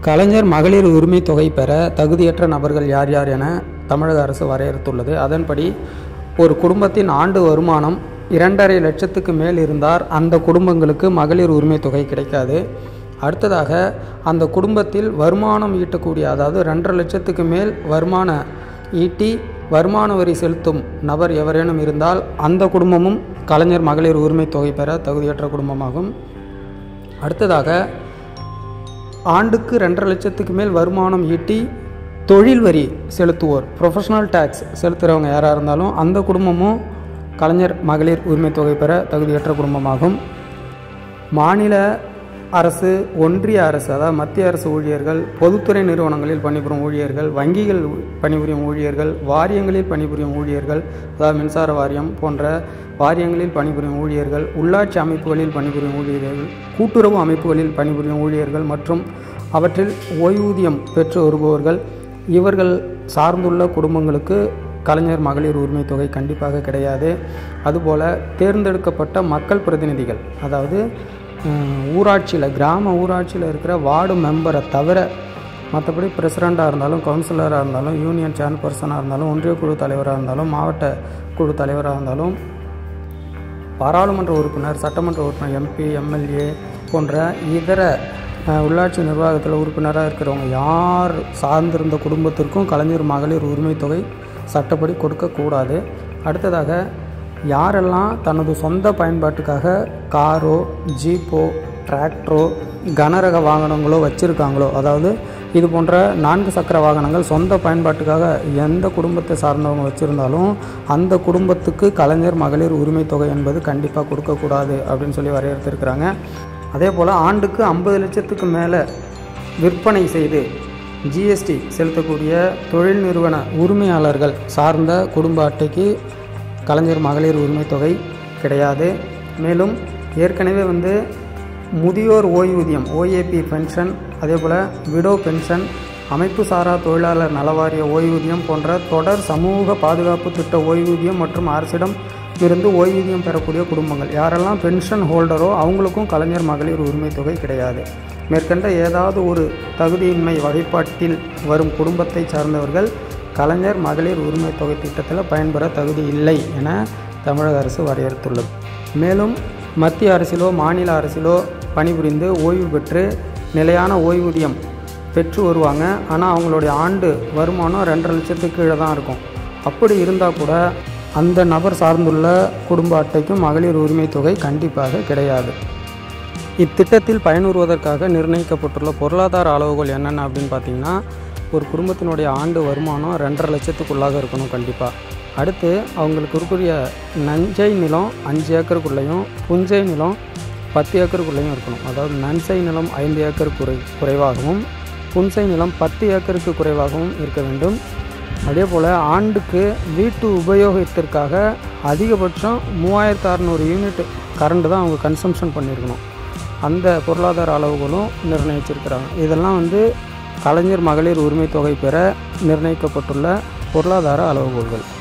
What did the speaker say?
கலைஞர் மகளிர் உரிமை தொகை பெற தகுதியற்ற நபர்கள் யார் யார் என தமிழக அரசு வரையறுத்துள்ளது அதன்படி ஒரு குடும்பத்தின் ஆண்டு வருமானம் இரண்டரை லட்சத்துக்கு மேல் இருந்தார் அந்த குடும்பங்களுக்கு மகளிர் உரிமை தொகை கிடைக்காது அடுத்ததாக அந்த குடும்பத்தில் வருமானம் ஈட்டக்கூடிய அதாவது ரெண்டரை லட்சத்துக்கு மேல் வருமான ஈட்டி வருமான வரி செலுத்தும் நபர் எவரேனும் இருந்தால் அந்த குடும்பமும் கலைஞர் மகளிர் உரிமை தொகை பெற தகுதியற்ற குடும்பமாகும் அடுத்ததாக ஆண்டுக்கு ரெண்டரை லட்சத்துக்கு மேல் வருமானம் ஈட்டி தொழில் வரி செலுத்துவோர் ப்ரொஃபஷனல் டேக்ஸ் செலுத்துகிறவங்க யாராக இருந்தாலும் அந்த குடும்பமும் கலைஞர் மகளிர் உரிமை தொகை பெற தகுதியற்ற குடும்பமாகும் மாநில அரசு ஒன்றிய அரசு அதாவது மத்திய அரசு ஊழியர்கள் பொதுத்துறை நிறுவனங்களில் பணிபுரியும் ஊழியர்கள் வங்கிகள் பணிபுரியும் ஊழியர்கள் வாரியங்களில் பணிபுரியும் ஊழியர்கள் அதாவது மின்சார வாரியம் போன்ற வாரியங்களில் பணிபுரியும் ஊழியர்கள் உள்ளாட்சி அமைப்புகளில் பணிபுரியும் ஊழியர்கள் கூட்டுறவு அமைப்புகளில் பணிபுரியும் ஊழியர்கள் மற்றும் அவற்றில் ஓய்வூதியம் பெற்று வருபவர்கள் இவர்கள் சார்ந்துள்ள குடும்பங்களுக்கு கலைஞர் மகளிர் உரிமை தொகை கண்டிப்பாக கிடையாது அதுபோல் தேர்ந்தெடுக்கப்பட்ட மக்கள் பிரதிநிதிகள் அதாவது ஊராட்சியில் கிராம ஊராட்சியில் இருக்கிற வார்டு மெம்பரை தவிர மற்றபடி பிரசிடண்ட்டாக இருந்தாலும் கவுன்சிலராக இருந்தாலும் யூனியன் சேர்பர்சனாக இருந்தாலும் ஒன்றிய குழு தலைவராக இருந்தாலும் மாவட்ட குழு தலைவராக இருந்தாலும் பாராளுமன்ற உறுப்பினர் சட்டமன்ற உறுப்பினர் எம்பி எம்எல்ஏ போன்ற இதர உள்ளாட்சி நிர்வாகத்தில் உறுப்பினராக இருக்கிறவங்க யார் சார்ந்திருந்த குடும்பத்திற்கும் கலைஞர் மகளிர் உரிமை தொகை சட்டப்படி கொடுக்கக்கூடாது அடுத்ததாக யாரெல்லாம் தனது சொந்த பயன்பாட்டுக்காக காரோ ஜீப்போ டிராக்டரோ கனரக வாகனங்களோ வச்சுருக்காங்களோ அதாவது இது போன்ற நான்கு சக்கர வாகனங்கள் சொந்த பயன்பாட்டுக்காக எந்த குடும்பத்தை சார்ந்தவங்க வச்சுருந்தாலும் அந்த குடும்பத்துக்கு கலைஞர் மகளிர் உரிமை தொகை என்பது கண்டிப்பாக கொடுக்கக்கூடாது அப்படின்னு சொல்லி வரையறுத்திருக்கிறாங்க அதே போல் ஆண்டுக்கு ஐம்பது லட்சத்துக்கு மேலே விற்பனை செய்து ஜிஎஸ்டி செலுத்தக்கூடிய தொழில் நிறுவன உரிமையாளர்கள் சார்ந்த குடும்ப அட்டைக்கு கலைஞர் மகளிர் உரிமை தொகை கிடையாது மேலும் ஏற்கனவே வந்து முதியோர் ஓய்வூதியம் ஓஏபி பென்ஷன் அதே போல் விடோ பென்ஷன் அமைப்பு சாரா தொழிலாளர் நலவாரிய ஓய்வூதியம் போன்ற தொடர் சமூக பாதுகாப்பு திட்ட ஓய்வூதியம் மற்றும் அரசிடம் இருந்து ஓய்வூதியம் பெறக்கூடிய குடும்பங்கள் யாரெல்லாம் பென்ஷன் ஹோல்டரோ அவங்களுக்கும் கலைஞர் மகளிர் உரிமை தொகை கிடையாது மேற்கண்ட ஏதாவது ஒரு தகுதியின்மை வகைப்பாட்டில் வரும் குடும்பத்தை சார்ந்தவர்கள் கலைஞர் மகளிர் உரிமை தொகை திட்டத்தில் பயன்பெற தகுதி இல்லை என தமிழக அரசு வரையறுத்துள்ளது மேலும் மத்திய அரசிலோ மாநில அரசிலோ பணிபுரிந்து ஓய்வு பெற்று நிலையான ஓய்வூதியம் பெற்று வருவாங்க ஆனால் அவங்களுடைய ஆண்டு வருமானம் ரெண்டரை லட்சத்துக்கு கீழே தான் இருக்கும் அப்படி இருந்தால் கூட அந்த நபர் சார்ந்துள்ள குடும்ப அட்டைக்கும் மகளிர் உரிமை தொகை கண்டிப்பாக கிடையாது இத்திட்டத்தில் பயனுறுவதற்காக நிர்ணயிக்கப்பட்டுள்ள பொருளாதார அளவுகள் என்னென்ன அப்படின்னு பார்த்தீங்கன்னா ஒரு குடும்பத்தினுடைய ஆண்டு வருமானம் ரெண்டரை லட்சத்துக்குள்ளாக இருக்கணும் கண்டிப்பாக அடுத்து அவங்களுக்கு இருக்கக்கூடிய நஞ்சை நிலம் அஞ்சு ஏக்கருக்குள்ளேயும் புஞ்சை நிலம் பத்து ஏக்கருக்குள்ளேயும் இருக்கணும் அதாவது நன்சை நிலம் ஐந்து ஏக்கர் குறை குறைவாகவும் புன்சை நிலம் பத்து ஏக்கருக்கு குறைவாகவும் இருக்க வேண்டும் அதே போல் ஆண்டுக்கு வீட்டு உபயோகத்திற்காக அதிகபட்சம் மூவாயிரத்து அறநூறு யூனிட் கரண்ட் தான் அவங்க கன்சம்ஷன் பண்ணியிருக்கணும் அந்த பொருளாதார அளவுகளும் நிர்ணயிச்சிருக்கிறாங்க இதெல்லாம் வந்து கலைஞர் மகளிர் உரிமை தொகை பெற நிர்ணயிக்கப்பட்டுள்ள பொருளாதார அளவுகோல்கள்